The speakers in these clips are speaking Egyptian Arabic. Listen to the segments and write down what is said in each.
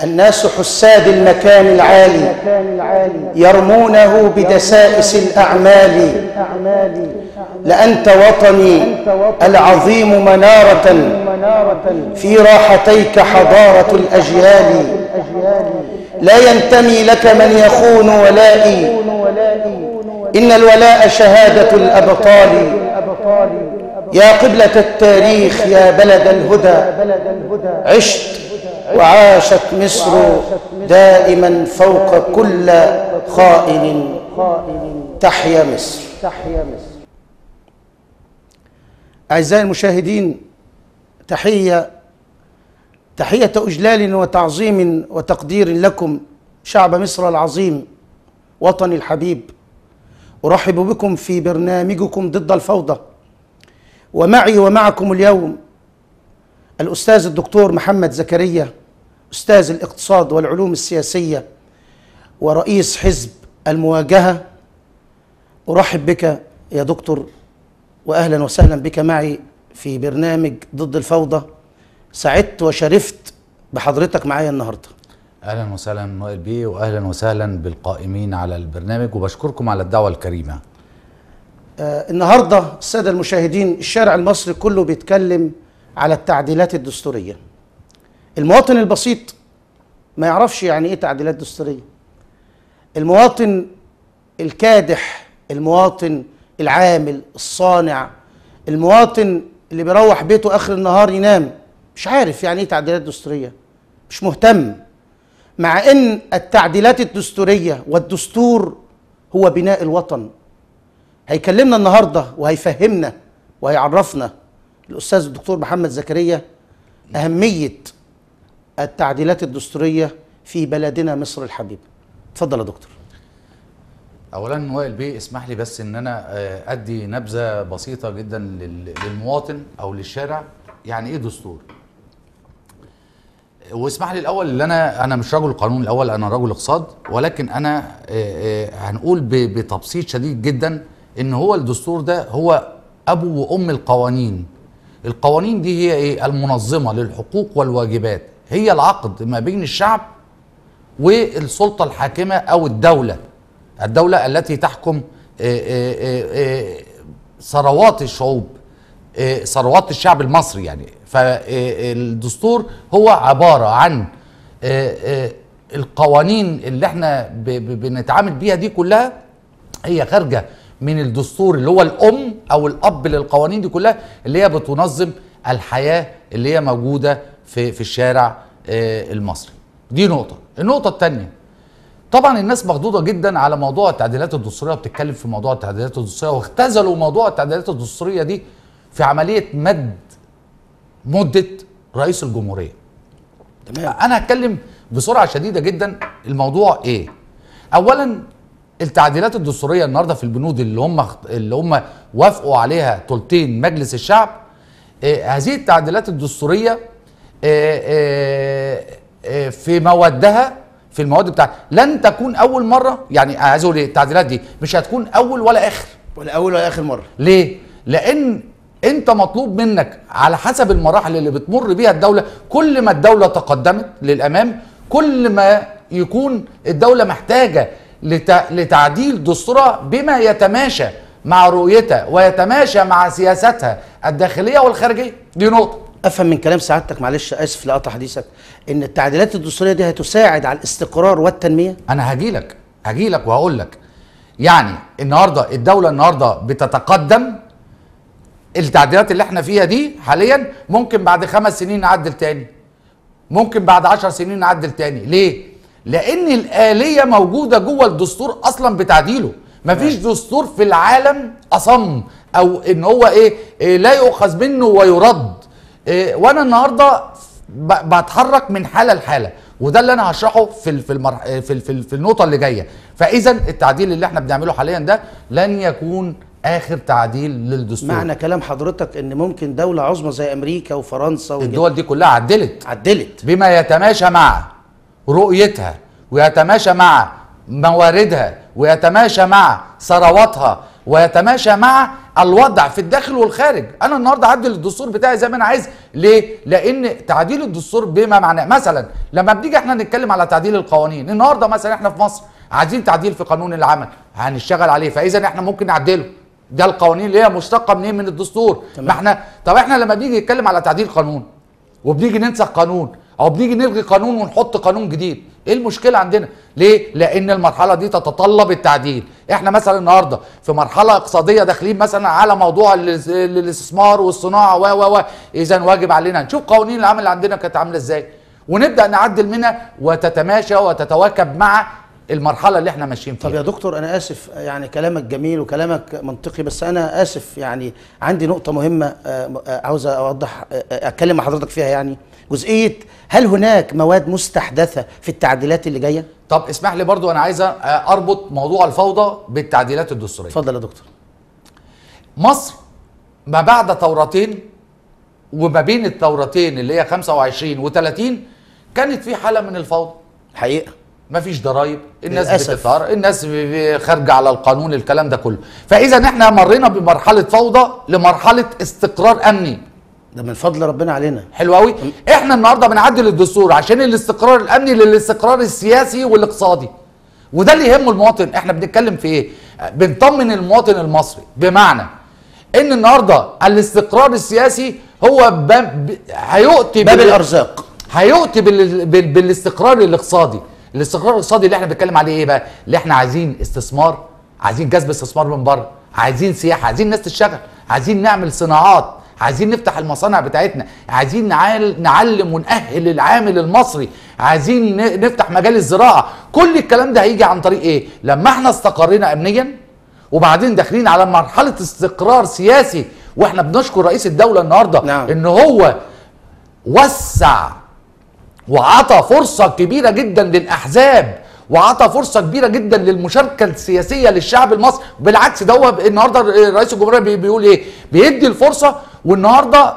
الناس حساد المكان العالي يرمونه بدسائس الأعمال لأنت وطني العظيم منارة في راحتيك حضارة الأجيال لا ينتمي لك من يخون ولائي إن الولاء شهادة الأبطال يا قبلة التاريخ يا بلد الهدى عشت وعاشت مصر دائما فوق كل خائن تحيا مصر أعزائي المشاهدين تحية تحية إجلال وتعظيم وتقدير لكم شعب مصر العظيم وطني الحبيب أرحب بكم في برنامجكم ضد الفوضى ومعي ومعكم اليوم الأستاذ الدكتور محمد زكريا أستاذ الاقتصاد والعلوم السياسية ورئيس حزب المواجهة أرحب بك يا دكتور وأهلا وسهلا بك معي في برنامج ضد الفوضى سعدت وشرفت بحضرتك معايا النهارده اهلا وسهلا وائل بيه واهلا وسهلا بالقائمين على البرنامج وبشكركم على الدعوه الكريمه آه النهارده الساده المشاهدين الشارع المصري كله بيتكلم على التعديلات الدستوريه المواطن البسيط ما يعرفش يعني ايه تعديلات دستوريه المواطن الكادح المواطن العامل الصانع المواطن اللي بيروح بيته اخر النهار ينام مش عارف يعني ايه تعديلات دستوريه مش مهتم مع ان التعديلات الدستوريه والدستور هو بناء الوطن هيكلمنا النهارده وهيفهمنا وهيعرفنا الاستاذ الدكتور محمد زكريا اهميه التعديلات الدستوريه في بلدنا مصر الحبيب اتفضل يا دكتور اولا وائل بيه اسمح لي بس ان انا آه، ادي نبذه بسيطه جدا لل- للمواطن او للشارع يعني ايه دستور واسمح لي الاول ان انا انا مش رجل قانون الاول انا رجل اقتصاد ولكن انا آه، آه، هنقول ب- بتبسيط شديد جدا ان هو الدستور ده هو ابو وام القوانين القوانين دي هي ايه المنظمه للحقوق والواجبات هي العقد ما بين الشعب والسلطه الحاكمه او الدوله الدوله التي تحكم آه، آه، آه، آه، ثروات الشعوب آه، ثروات الشعب المصري يعني فالدستور هو عباره عن آه، آه، القوانين اللي احنا ب- ب- بنتعامل بيها دي كلها هي خارجه من الدستور اللي هو الام او الاب للقوانين دي كلها اللي هي بتنظم الحياه اللي هي موجوده في في الشارع آه، المصري دي نقطه النقطه الثانيه طبعا الناس مخضوضه جدا على موضوع التعديلات الدستوريه بتتكلم في موضوع التعديلات الدستوريه واختزلوا موضوع التعديلات الدستوريه دي في عمليه مد مده رئيس الجمهوريه تمام انا هتكلم بسرعه شديده جدا الموضوع ايه اولا التعديلات الدستوريه النهارده في البنود اللي هم اللي هم وافقوا عليها ثلثين مجلس الشعب آه هذه التعديلات الدستوريه آه آه آه في موادها في المواد بتاعتها لن تكون اول مره يعني عايز اقول ايه التعديلات دي مش هتكون اول ولا اخر ولا اول ولا اخر مره ليه؟ لأن أنت مطلوب منك على حسب المراحل اللي بتمر بيها الدولة كل ما الدولة تقدمت للأمام كل ما يكون الدولة محتاجة لت... لتعديل دستورها بما يتماشى مع رؤيتها ويتماشى مع سياستها الداخلية والخارجية دي نقطة افهم من كلام سعادتك معلش اسف لقطع حديثك ان التعديلات الدستوريه دي هتساعد على الاستقرار والتنميه انا هجيلك هجيلك وهقول لك يعني النهارده الدوله النهارده بتتقدم التعديلات اللي احنا فيها دي حاليا ممكن بعد خمس سنين نعدل تاني ممكن بعد عشر سنين نعدل تاني ليه لان الاليه موجوده جوه الدستور اصلا بتعديله مفيش دستور في العالم اصم او ان هو ايه, إيه لا يؤخذ منه ويرد إيه وانا النهارده ب- بتحرك من حاله لحاله وده اللي انا هشرحه في ال- في المرح في ال- في, ال- في النقطه اللي جايه فاذا التعديل اللي احنا بنعمله حاليا ده لن يكون اخر تعديل للدستور معنى كلام حضرتك ان ممكن دوله عظمى زي امريكا وفرنسا وإنجلترا الدول دي كلها عدلت عدلت بما يتماشى مع رؤيتها ويتماشى مع مواردها ويتماشى مع ثرواتها ويتماشى مع الوضع في الداخل والخارج انا النهارده اعدل الدستور بتاعي زي ما انا عايز ليه لان تعديل الدستور بما معناه مثلا لما بنيجي احنا نتكلم على تعديل القوانين النهارده مثلا احنا في مصر عايزين تعديل في قانون العمل هنشتغل عليه فاذا احنا ممكن نعدله ده القوانين اللي هي مشتقه منين من الدستور تمام. ما احنا طب احنا لما بنيجي نتكلم على تعديل قانون وبنيجي ننسخ قانون او بنيجي نلغي قانون ونحط قانون جديد ايه المشكله عندنا ليه لان المرحله دي تتطلب التعديل احنا مثلا النهارده في مرحله اقتصاديه داخلين مثلا على موضوع الاس- الاستثمار والصناعه و و و اذا واجب علينا نشوف قوانين العمل اللي عندنا كانت عامله ازاي ونبدا نعدل منها وتتماشى وتتواكب مع المرحله اللي احنا ماشيين طب فيها يا دكتور انا اسف يعني كلامك جميل وكلامك منطقي بس انا اسف يعني عندي نقطه مهمه آه، آه، عاوز اوضح آه، آه، اتكلم مع حضرتك فيها يعني جزئيه هل هناك مواد مستحدثه في التعديلات اللي جايه طب اسمح لي برضو انا عايز اربط موضوع الفوضى بالتعديلات الدستوريه اتفضل يا دكتور مصر ما بعد ثورتين وما بين الثورتين اللي هي 25 و30 كانت في حاله من الفوضى حقيقه مفيش ضرايب الناس للأسف. بتتهار الناس ب- ب- خارجه على القانون الكلام ده كله فاذا احنا مرينا بمرحله فوضى لمرحله استقرار امني ده من فضل ربنا علينا حلو قوي احنا النهارده بنعدل الدستور عشان الاستقرار الامني للاستقرار السياسي والاقتصادي وده اللي يهمه المواطن احنا بنتكلم في ايه بنطمن المواطن المصري بمعنى ان النهارده الاستقرار السياسي هو باب ب- هيؤتي باب بال- الارزاق هيؤتي بال... بال... بالاستقرار الاقتصادي الاستقرار الاقتصادي اللي احنا بنتكلم عليه ايه بقى اللي احنا عايزين استثمار عايزين جذب استثمار من بره عايزين سياحه عايزين ناس تشتغل عايزين نعمل صناعات عايزين نفتح المصانع بتاعتنا عايزين نعال... نعلم ونأهل العامل المصري عايزين ن... نفتح مجال الزراعه كل الكلام ده هيجي عن طريق ايه لما احنا استقرينا امنيا وبعدين داخلين على مرحله استقرار سياسي واحنا بنشكر رئيس الدوله النهارده نعم. ان هو وسع وعطى فرصة كبيرة جدا للأحزاب وعطى فرصة كبيرة جدا للمشاركة السياسية للشعب المصري بالعكس ده هو النهارده رئيس الجمهورية بي- بيقول ايه بيدي الفرصة والنهارده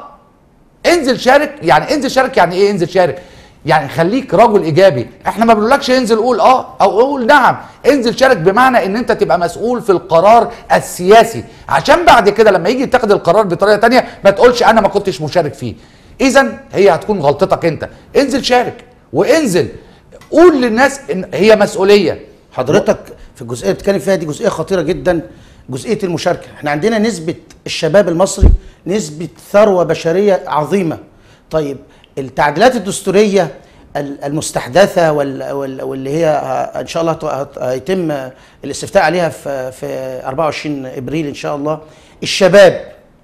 انزل شارك يعني انزل شارك يعني ايه انزل شارك يعني خليك رجل ايجابي احنا ما بنقولكش انزل قول اه او قول نعم انزل شارك بمعنى ان انت تبقى مسؤول في القرار السياسي عشان بعد كده لما يجي يتخذ القرار بطريقه تانية ما تقولش انا ما كنتش مشارك فيه اذا هي هتكون غلطتك انت انزل شارك وانزل قول للناس ان هي مسؤوليه حضرتك في الجزئيه اللي بتتكلم فيها دي جزئيه خطيره جدا جزئيه المشاركه احنا عندنا نسبه الشباب المصري نسبه ثروه بشريه عظيمه طيب التعديلات الدستوريه ال- المستحدثه وال- وال- واللي هي ه- ان شاء الله هت- هت- هيتم الاستفتاء عليها في في 24 ابريل ان شاء الله الشباب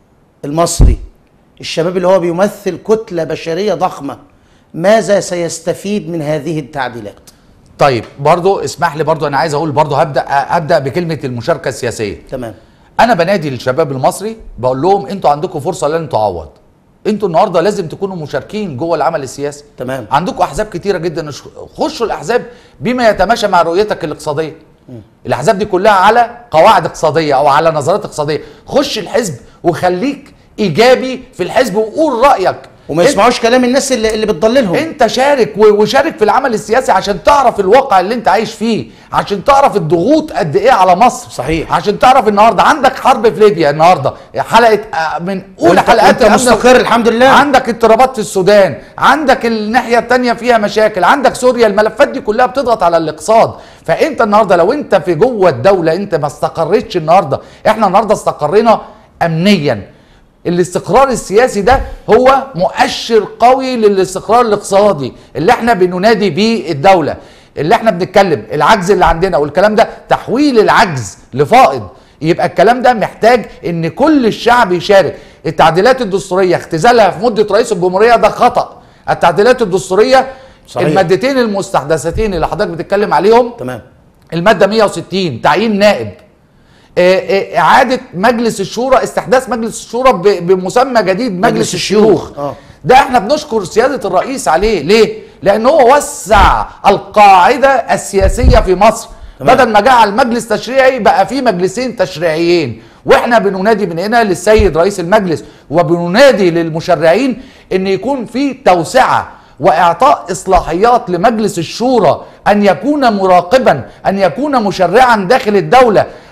المصري الشباب اللي هو بيمثل كتله بشريه ضخمه ماذا سيستفيد من هذه التعديلات طيب برضو اسمح لي برضو انا عايز اقول برضو هبدا ابدا بكلمه المشاركه السياسيه تمام انا بنادي للشباب المصري بقول لهم انتوا عندكم فرصه لن تعوض انتوا النهارده لازم تكونوا مشاركين جوه العمل السياسي تمام. عندكم احزاب كتيره جدا اش- خشوا الاحزاب بما يتماشى مع رؤيتك الاقتصاديه الاحزاب دي كلها على قواعد اقتصاديه او على نظريات اقتصاديه خش الحزب وخليك ايجابي في الحزب وقول رايك وما انت- يسمعوش كلام الناس اللي, اللي بتضللهم انت شارك و- وشارك في العمل السياسي عشان تعرف الواقع اللي انت عايش فيه عشان تعرف الضغوط قد ايه على مصر صحيح. عشان تعرف النهارده عندك حرب في ليبيا النهارده حلقه آه، من اولى وانت- حلقات وانت الأمن مستقر الحمد لله. عندك اضطرابات في السودان عندك الناحيه الثانيه فيها مشاكل عندك سوريا الملفات دي كلها بتضغط على الاقتصاد فانت النهارده لو انت في جوه الدوله انت ما استقريتش النهارده احنا النهارده استقرينا امنيا الاستقرار السياسي ده هو مؤشر قوي للاستقرار الاقتصادي اللي احنا بننادي بيه الدولة اللي احنا بنتكلم العجز اللي عندنا والكلام ده تحويل العجز لفائض يبقى الكلام ده محتاج ان كل الشعب يشارك التعديلات الدستورية اختزالها في مدة رئيس الجمهورية ده خطأ التعديلات الدستورية صحيح. المادتين المستحدثتين اللي حضرتك بتتكلم عليهم تمام المادة 160 تعيين نائب آه، آه، إعادة مجلس الشورى استحداث مجلس الشورى ب- بمسمى جديد مجلس, مجلس الشيوخ الشيوخ، آه. ده احنا بنشكر سيادة الرئيس عليه ليه؟ لأن هو وسع القاعدة السياسية في مصر تمام. بدل ما جعل مجلس تشريعي بقى في مجلسين تشريعيين واحنا بننادي من هنا للسيد رئيس المجلس وبننادي للمشرعين ان يكون في توسعه واعطاء اصلاحيات لمجلس الشورى ان يكون مراقبا ان يكون مشرعا داخل الدوله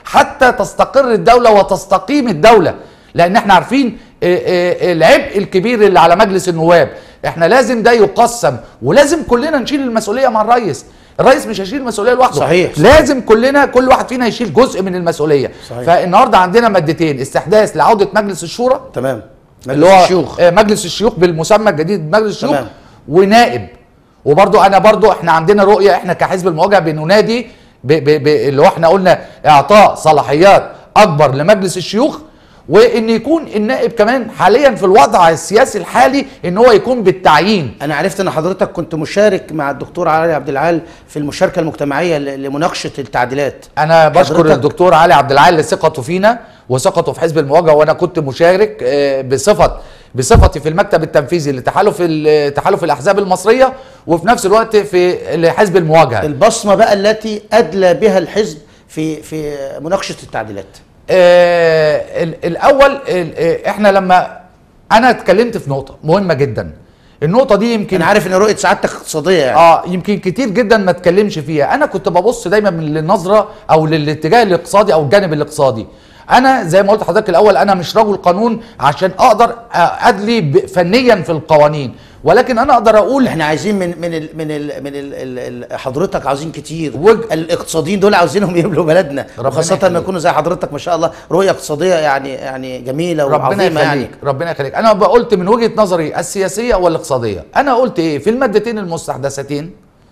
حتى تستقر الدوله وتستقيم الدوله لان احنا عارفين آه، آه، العبء الكبير اللي على مجلس النواب احنا لازم ده يقسم ولازم كلنا نشيل المسؤوليه مع الرئيس الرئيس مش هيشيل المسؤوليه لوحده صحيح. لازم كلنا كل واحد فينا يشيل جزء من المسؤوليه صحيح. فالنهارده عندنا مادتين استحداث لعوده مجلس الشورى تمام اللي هو الشيوخ آه، مجلس الشيوخ بالمسمى الجديد مجلس الشيوخ تمام. ونائب وبرضو انا برضو احنا عندنا رؤيه احنا كحزب المواجهه بننادي ب ب ب اللي هو احنا قلنا اعطاء صلاحيات اكبر لمجلس الشيوخ وان يكون النائب كمان حاليا في الوضع السياسي الحالي ان هو يكون بالتعيين انا عرفت ان حضرتك كنت مشارك مع الدكتور علي عبد العال في المشاركه المجتمعيه ل- لمناقشه التعديلات انا بشكر حضرتك- الدكتور علي عبد العال لثقته فينا وثقته في حزب المواجهه وانا كنت مشارك آه، بصفه بصفتي في المكتب التنفيذي لتحالف ال- تحالف الاحزاب المصريه وفي نفس الوقت في حزب المواجهه البصمه بقى التي ادلى بها الحزب في في مناقشه التعديلات آه ال- الاول ال- آه، احنا لما انا اتكلمت في نقطه مهمه جدا النقطه دي يمكن انا عارف ان رؤيه سعادتك اقتصاديه يعني اه يمكن كتير جدا ما اتكلمش فيها انا كنت ببص دايما من للنظره او للاتجاه الاقتصادي او الجانب الاقتصادي انا زي ما قلت لحضرتك الاول انا مش رجل قانون عشان اقدر آه، ادلي ب- فنيا في القوانين ولكن انا اقدر اقول احنا عايزين من من ال من ال من ال ال حضرتك عاوزين كتير وج- الاقتصاديين دول عاوزينهم يملوا بلدنا ربنا وخاصه لما يخليك. يكونوا زي حضرتك ما شاء الله رؤيه اقتصاديه يعني يعني جميله ربنا وعظيمه يخليك يعني ربنا يخليك انا قلت من وجهه نظري السياسيه والاقتصاديه انا قلت ايه في المادتين المستحدثتين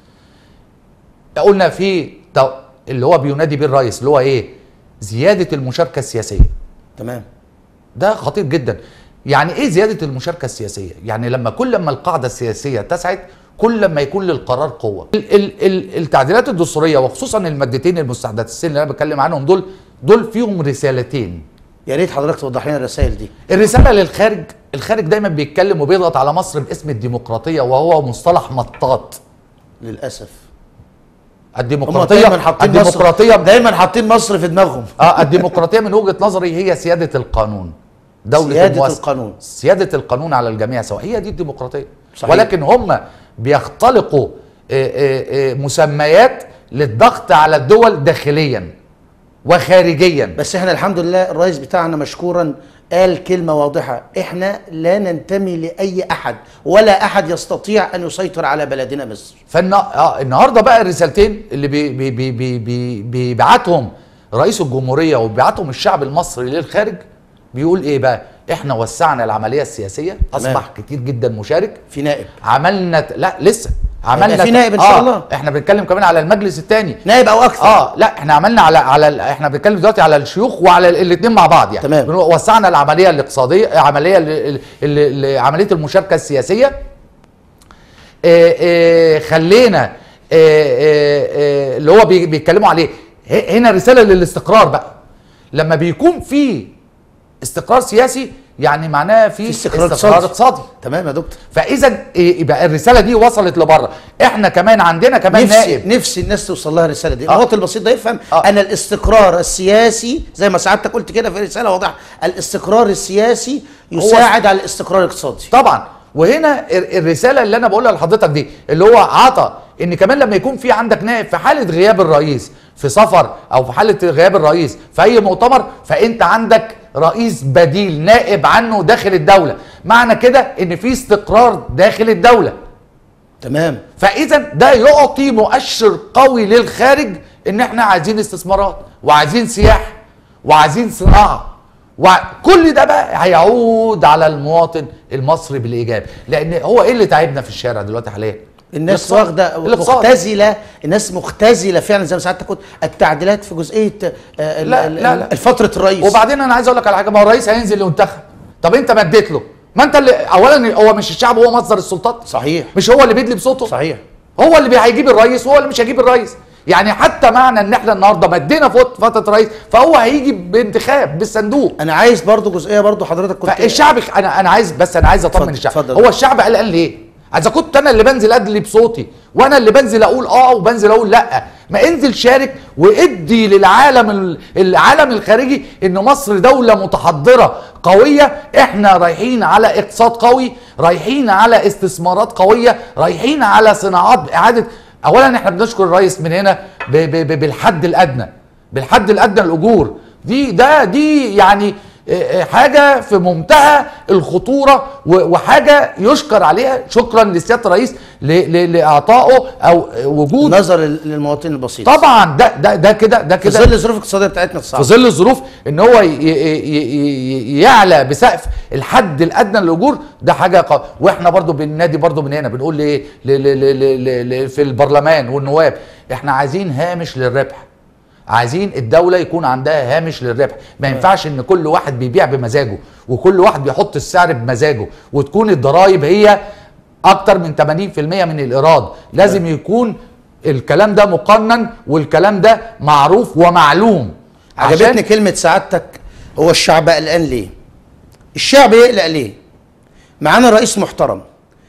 قلنا في تو- اللي هو بينادي بيه الرئيس اللي هو ايه زياده المشاركه السياسيه تمام ده خطير جدا يعني ايه زياده المشاركه السياسيه يعني لما كل ما القاعده السياسيه تسعد كل ما يكون للقرار قوه ال ال ال التعديلات الدستوريه وخصوصا المادتين المستحدثتين اللي انا بتكلم عنهم دول دول فيهم رسالتين يا ريت حضرتك توضح لنا الرسائل دي الرساله للخارج الخارج دايما بيتكلم وبيضغط على مصر باسم الديمقراطيه وهو مصطلح مطاط للاسف هم الديمقراطيه دايما حاطين الديمقراطيه مصر دايما حاطين مصر في دماغهم اه الديمقراطيه من وجهه نظري هي سياده القانون دوله سيادة المؤسسة. القانون. سياده القانون على الجميع سواء هي دي الديمقراطيه صحيح. ولكن هم بيختلقوا آه، آه، آه، مسميات للضغط على الدول داخليا وخارجيا بس احنا الحمد لله الرئيس بتاعنا مشكورا قال كلمة واضحة احنا لا ننتمي لأي أحد ولا أحد يستطيع أن يسيطر على بلدنا مصر فالنهارده بقى الرسالتين اللي بي بي بي بي بي بيبعتهم رئيس الجمهوريه وبيبعتهم الشعب المصري للخارج بيقول ايه بقى؟ احنا وسعنا العمليه السياسيه اصبح كتير جدا مشارك في نائب عملنا ت... لا لسه عملنا في نائب إن شاء آه الله. احنا بنتكلم كمان على المجلس الثاني نائب أو أكثر اه لا احنا عملنا على على ال- احنا بنتكلم دلوقتي على الشيوخ وعلى الاثنين مع بعض يعني تمام. وسعنا العمليه الاقتصاديه عمليه ل- ل- ل- عمليه المشاركه السياسيه آه، آه، خلينا آه، آه، آه، اللي هو بي- بيتكلموا عليه ه- هنا رساله للاستقرار بقى لما بيكون في استقرار سياسي يعني معناه في, في استقرار استقرار اقتصادي. اقتصادي تمام يا دكتور فاذا إيه، يبقى الرساله دي وصلت لبره احنا كمان عندنا كمان نفسي نائب نفسي الناس توصل لها الرساله دي آه. المواطن البسيط ده يفهم آه. ان الاستقرار السياسي زي ما سعادتك قلت كده في رساله واضحه الاستقرار السياسي يساعد على الاستقرار الاقتصادي طبعا وهنا ال- الرساله اللي انا بقولها لحضرتك دي اللي هو عطى ان كمان لما يكون في عندك نائب في حاله غياب الرئيس في سفر او في حاله غياب الرئيس في اي مؤتمر فانت عندك رئيس بديل نائب عنه داخل الدوله معنى كده ان في استقرار داخل الدوله تمام فاذا ده يعطي مؤشر قوي للخارج ان احنا عايزين استثمارات وعايزين سياحه وعايزين صناعه وكل ده بقى هيعود على المواطن المصري بالايجاب لان هو ايه اللي تعبنا في الشارع دلوقتي حاليا الناس الاقتصاد. واخده الاقتصاد. مختزله الناس مختزله فعلا زي ما سعادتك قلت التعديلات في جزئيه آه، ال- لا، ال- لا، لا. الفتره الرئيس وبعدين انا عايز اقول لك على حاجه ما هو الرئيس هينزل ينتخب طب انت مديت له ما انت اللي اولا هو مش الشعب هو مصدر السلطات صحيح مش هو اللي بيدلي بصوته صحيح هو اللي بي- هيجيب الرئيس وهو اللي مش هيجيب الرئيس يعني حتى معنى ان احنا النهارده مدينا فت- فتره رئيس فهو هيجي بانتخاب بالصندوق انا عايز برضو جزئيه برضو حضرتك كنت فالشعب انا انا عايز بس انا عايز اطمن اتفضل، الشعب اتفضل. هو الشعب قلقان ليه؟ اذا كنت انا اللي بنزل ادلي بصوتي وانا اللي بنزل اقول اه وبنزل اقول لا ما انزل شارك وادي للعالم ال- العالم الخارجي ان مصر دوله متحضره قويه احنا رايحين على اقتصاد قوي رايحين على استثمارات قويه رايحين على صناعات اعاده اولا احنا بنشكر الرئيس من هنا ب ب ب بالحد الادنى بالحد الادنى للاجور دي ده دي يعني آه، آه، حاجه في منتهى الخطوره و- وحاجه يشكر عليها شكرا لسياده الرئيس ل- ل- لاعطائه او آه، وجود نظر للمواطن البسيط طبعا ده ده ده كده ده في كده ظل الظروف الاقتصاديه بتاعتنا في الصعبه ظل الظروف ان هو ي- ي- ي- ي- يعلى بسقف الحد الادنى للاجور ده حاجه قو... واحنا برضو بننادي برضو من هنا بنقول ليه ل- ل- ل- ل- ل- في البرلمان والنواب احنا عايزين هامش للربح عايزين الدوله يكون عندها هامش للربح ما ينفعش ان كل واحد بيبيع بمزاجه وكل واحد بيحط السعر بمزاجه وتكون الضرائب هي اكتر من 80% من الايراد لازم يكون الكلام ده مقنن والكلام ده معروف ومعلوم عجبتني عشان كلمه سعادتك هو الشعب قلقان ليه الشعب يقلق ليه معانا رئيس محترم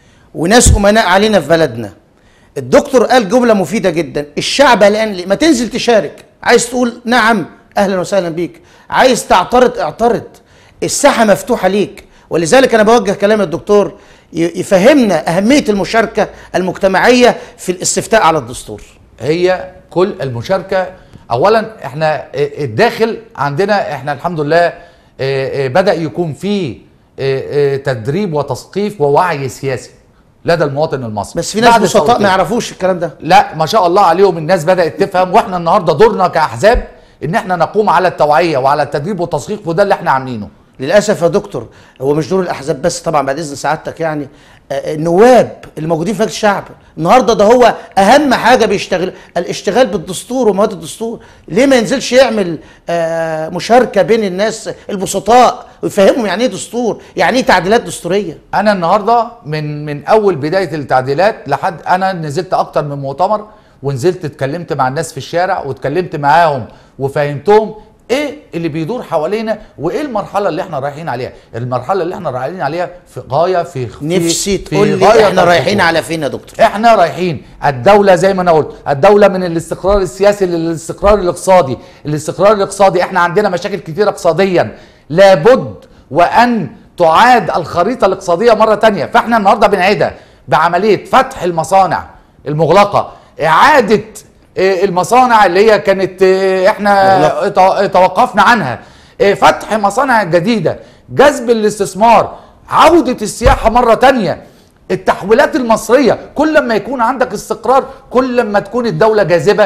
وناس امناء علينا في بلدنا الدكتور قال جمله مفيده جدا الشعب قلقان ليه ما تنزل تشارك عايز تقول نعم اهلا وسهلا بيك عايز تعترض اعترض الساحه مفتوحه ليك ولذلك انا بوجه كلام الدكتور ي- يفهمنا اهميه المشاركه المجتمعيه في الاستفتاء على الدستور هي كل المشاركه اولا احنا الداخل عندنا احنا الحمد لله اه، اه، بدا يكون في اه، اه، تدريب وتثقيف ووعي سياسي لدى المواطن المصري بس في ناس بعد بسطاء الثورتين. ما يعرفوش الكلام ده لا ما شاء الله عليهم الناس بدات تفهم واحنا النهارده دورنا كاحزاب ان احنا نقوم على التوعيه وعلى التدريب والتثقيف وده اللي احنا عاملينه للاسف يا دكتور هو مش دور الاحزاب بس طبعا بعد اذن سعادتك يعني آه، النواب الموجودين في مجلس الشعب النهارده ده هو اهم حاجه بيشتغل الاشتغال بالدستور ومواد الدستور ليه ما ينزلش يعمل آه، مشاركه بين الناس البسطاء ويفهمهم يعني ايه دستور يعني ايه تعديلات دستوريه انا النهارده من من اول بدايه التعديلات لحد انا نزلت اكتر من مؤتمر ونزلت اتكلمت مع الناس في الشارع واتكلمت معاهم وفهمتهم ايه اللي بيدور حوالينا وايه المرحله اللي احنا رايحين عليها المرحله اللي احنا رايحين عليها في غايه في في- نفسي في تقول لي غاية احنا رايحين الخطورة. على فين يا دكتور احنا رايحين الدولة زي ما انا قلت الدولة من الاستقرار السياسي للاستقرار الاقتصادي الاستقرار الاقتصادي احنا عندنا مشاكل كتيرة اقتصاديا لابد وان تعاد الخريطة الاقتصادية مرة تانية فاحنا النهاردة بنعيدها بعملية فتح المصانع المغلقة اعادة اه، المصانع اللي هي كانت اه، احنا مغلقة. تو- توقفنا عنها اه، فتح مصانع جديدة جذب الاستثمار عودة السياحة مرة تانية التحويلات المصرية كل ما يكون عندك استقرار كل ما تكون الدولة جاذبة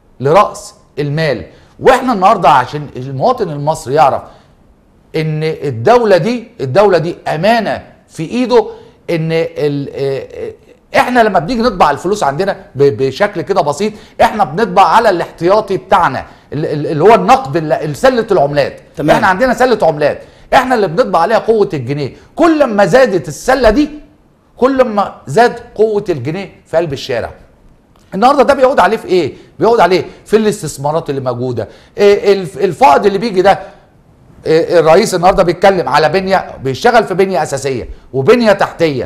لرأس المال واحنا النهاردة عشان المواطن المصري يعرف ان الدولة دي الدولة دي امانة في ايده ان ال اه- احنا لما بنيجي نطبع الفلوس عندنا ب- بشكل كده بسيط احنا بنطبع على الاحتياطي بتاعنا ال- ال- اللي هو النقد ال- سلة العملات تمام. احنا عندنا سلة عملات احنا اللي بنطبع عليها قوة الجنيه كل ما زادت السلة دي كل ما زاد قوة الجنيه في قلب الشارع النهارده ده بيعود عليه في ايه؟ بيعود عليه في الاستثمارات اللي موجوده، إيه الف- الفائض اللي بيجي ده إيه الرئيس النهارده بيتكلم على بنيه بيشتغل في بنيه اساسيه وبنيه تحتيه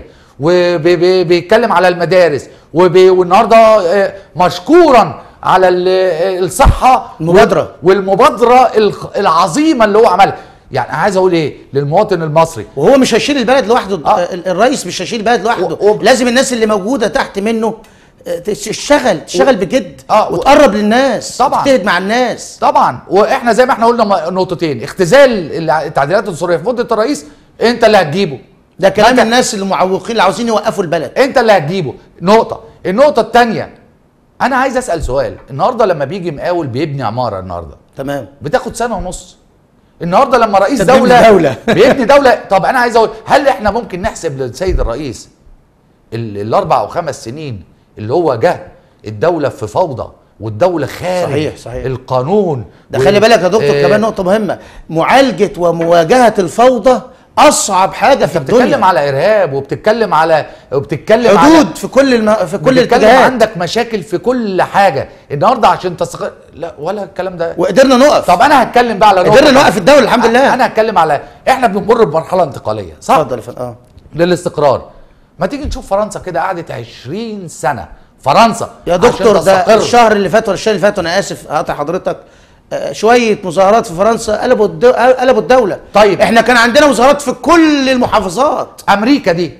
وبيتكلم على المدارس وبي- والنهارده آه، مشكورا على ال- آه، الصحه المبادرة. والمبادره الخ- العظيمه اللي هو عملها يعني عايز اقول ايه للمواطن المصري وهو مش هيشيل البلد لوحده آه. ال- الرئيس مش هيشيل البلد لوحده و- و- لازم الناس اللي موجوده تحت منه آه، تشتغل تشتغل بجد آه، و- وتقرب للناس طبعاً. تجتهد مع الناس طبعا واحنا زي ما احنا قلنا م- نقطتين اختزال التعديلات الدستوريه في مده الرئيس انت اللي هتجيبه ده كلام ما أنت- الناس المعوقين اللي عاوزين يوقفوا البلد انت اللي هتجيبه نقطه النقطه الثانيه انا عايز اسال سؤال النهارده لما بيجي مقاول بيبني عماره النهارده تمام بتاخد سنه ونص النهارده لما رئيس أنت بتبني دوله دولة. بيبني دوله طب انا عايز اقول هل احنا ممكن نحسب للسيد الرئيس ال- الاربع او خمس سنين اللي هو جه الدوله في فوضى والدوله خارج صحيح، صحيح. القانون ده وال- خلي بالك يا دكتور آه، كمان نقطه مهمه معالجه ومواجهه الفوضى اصعب حاجه في انت بتتكلم الدنيا على ارهاب وبتتكلم على وبتتكلم على حدود في كل الم... في كل بتتكلم الاتجاهات عندك مشاكل في كل حاجه النهارده عشان تستقر لا ولا الكلام ده وقدرنا نقف طب انا هتكلم بقى على نقطة قدرنا تانية. نوقف الدوله الحمد لله انا هتكلم على احنا بنمر بمرحله انتقاليه صح اتفضل يا فندم اه للاستقرار ما تيجي نشوف فرنسا كده قعدت 20 سنه فرنسا يا عشان دكتور ده تستقر. الشهر اللي فات ولا الشهر اللي فات وانا اسف هقطع حضرتك آه، شويه مظاهرات في فرنسا قلبوا الدو... قلبوا الدوله طيب. احنا كان عندنا مظاهرات في كل المحافظات امريكا دي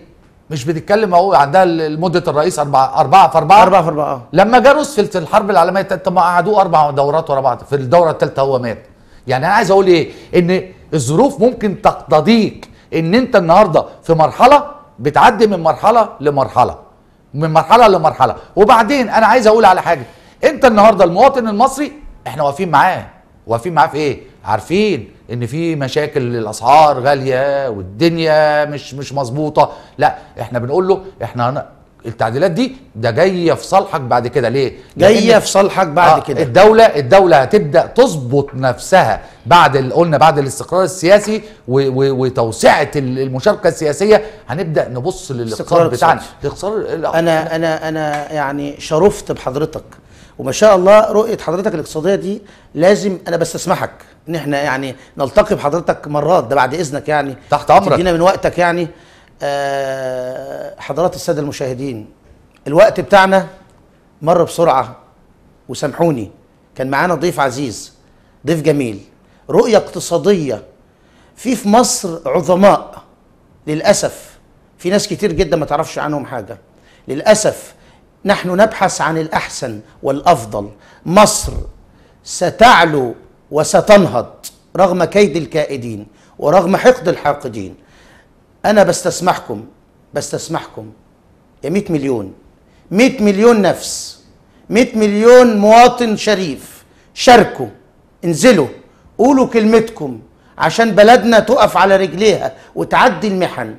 مش بتتكلم اهو عندها مده الرئيس أربعة أربعة في أربعة أربعة في أربعة آه. لما جه روزفلت في الحرب العالميه الثالثه ما قعدوه اربع دورات ورا بعض في الدوره الثالثه هو مات يعني انا عايز اقول ايه ان الظروف ممكن تقتضيك ان انت النهارده في مرحله بتعدي من مرحله لمرحله من مرحله لمرحله وبعدين انا عايز اقول على حاجه انت النهارده المواطن المصري احنا واقفين معاه واقفين معاه في ايه عارفين ان في مشاكل الاسعار غاليه والدنيا مش مش مظبوطه لا احنا بنقول له احنا هن- التعديلات دي ده جايه في صالحك بعد كده ليه جايه لأن- في صالحك بعد آه، كده الدولة الدولة هتبدأ تظبط نفسها بعد ال- قلنا بعد الاستقرار السياسي و- و- وتوسعة ال- المشاركة السياسية هنبدأ نبص استقرار للاقتصاد بتاعنا اقتصادي. الاقتصاد انا انا انا يعني شرفت بحضرتك وما شاء الله رؤيه حضرتك الاقتصاديه دي لازم انا بستسمحك ان احنا يعني نلتقي بحضرتك مرات ده بعد اذنك يعني تحت أمرك. تدينا من وقتك يعني آه، حضرات الساده المشاهدين الوقت بتاعنا مر بسرعه وسامحوني كان معانا ضيف عزيز ضيف جميل رؤيه اقتصاديه في في مصر عظماء للاسف في ناس كتير جدا ما تعرفش عنهم حاجه للاسف نحن نبحث عن الاحسن والافضل مصر ستعلو وستنهض رغم كيد الكائدين ورغم حقد الحاقدين انا بستسمحكم بستسمحكم يا 100 مليون 100 مليون نفس 100 مليون مواطن شريف شاركوا انزلوا قولوا كلمتكم عشان بلدنا تقف على رجليها وتعدي المحن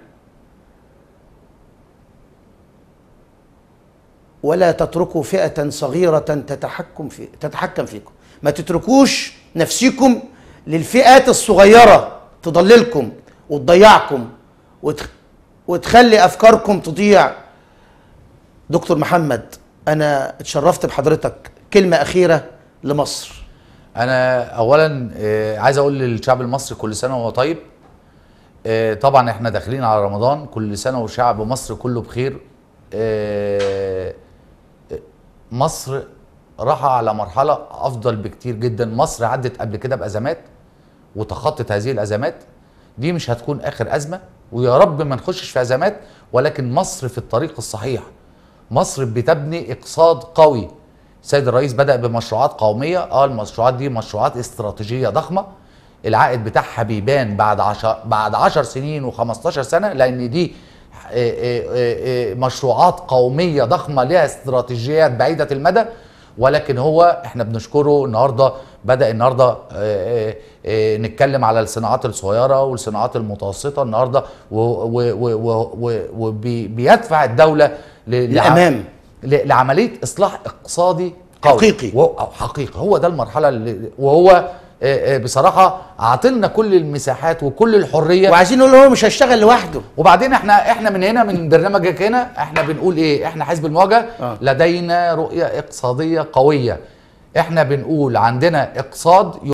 ولا تتركوا فئة صغيرة تتحكم في تتحكم فيكم ما تتركوش نفسكم للفئات الصغيرة تضللكم وتضيعكم وتخ... وتخلي أفكاركم تضيع دكتور محمد أنا اتشرفت بحضرتك كلمة أخيرة لمصر انا اولا آه، عايز اقول للشعب المصري كل سنة وهو طيب آه، طبعا احنا داخلين على رمضان كل سنة وشعب مصر كله بخير آه، مصر راح على مرحلة أفضل بكتير جدا مصر عدت قبل كده بأزمات وتخطت هذه الأزمات دي مش هتكون آخر أزمة ويا رب ما نخشش في أزمات ولكن مصر في الطريق الصحيح مصر بتبني اقتصاد قوي السيد الرئيس بدأ بمشروعات قومية اه المشروعات دي مشروعات استراتيجية ضخمة العائد بتاعها بيبان بعد عشر بعد 10 سنين و15 سنة لأن دي آه، آه، آه، آه، مشروعات قومية ضخمة لها استراتيجيات بعيدة المدى ولكن هو احنا بنشكره النهارده بدأ النهارده آه، آه، آه، نتكلم على الصناعات الصغيرة والصناعات المتوسطة النهارده وبيدفع الدولة ل- لع- للأمام. ل- لعمليه اصلاح اقتصادي قوي حقيقي. و- أو حقيقي هو ده المرحله اللي وهو آه، آه، بصراحه عاطلنا كل المساحات وكل الحريه وعايزين نقول هو مش هيشتغل لوحده وبعدين احنا احنا من هنا من برنامجك هنا احنا بنقول ايه احنا حزب المواجهه آه. لدينا رؤيه اقتصاديه قويه احنا بنقول عندنا اقتصاد